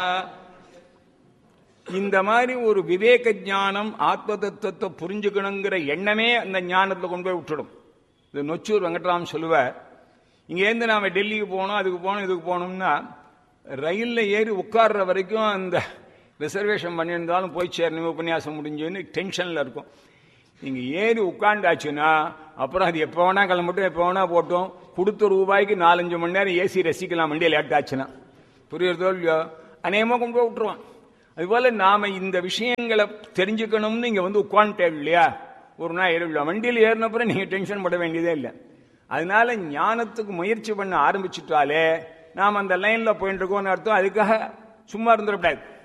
இந்த மாதிரி ஒரு விவேக ஞானம் ஆத்ம தத்துவத்தை புரிஞ்சுக்கணுங்கிற எண்ணமே அந்த ஞானத்துல கொண்டு போய் விட்டுடும் இது நொச்சூர் வெங்கட்ராம் சொல்லுவார் இங்கேருந்து நாம டெல்லிக்கு போகணும் அதுக்கு போகணும் இதுக்கு போகணும்னா ரயில்ல ஏறி உட்கார்ற வரைக்கும் அந்த ரிசர்வேஷன் பண்ணியிருந்தாலும் போய் சேரணும் உபன்யாசம் முடிஞ்சுன்னு டென்ஷன்ல இருக்கும் நீங்க ஏறி உட்காண்டாச்சுன்னா அப்புறம் அது எப்போ வேணா கிளம்பட்டும் எப்போ வேணா போட்டோம் கொடுத்த ரூபாய்க்கு நாலஞ்சு மணி நேரம் ஏசி ரசிக்கலாம் வண்டியில் லேட் ஆச்சுன்னா புரியுறதோ இல்லையோ அநேகமாக கொண்டு போய் விட்டுருவான் அதுபோல நாம இந்த விஷயங்களை தெரிஞ்சுக்கணும்னு இங்க வந்து உட்காந்துட்டேன் இல்லையா ஒரு நாள் ஏறிவிடலாம் வண்டியில் ஏறினப்புறம் நீங்க டென்ஷன் பட வேண்டியதே இல்லை அதனால ஞானத்துக்கு முயற்சி பண்ண ஆரம்பிச்சுட்டாலே நாம் அந்த லைன்ல போயிட்டு இருக்கோம்னு அர்த்தம் அதுக்காக சும்மா இருந்துடக்கூடாது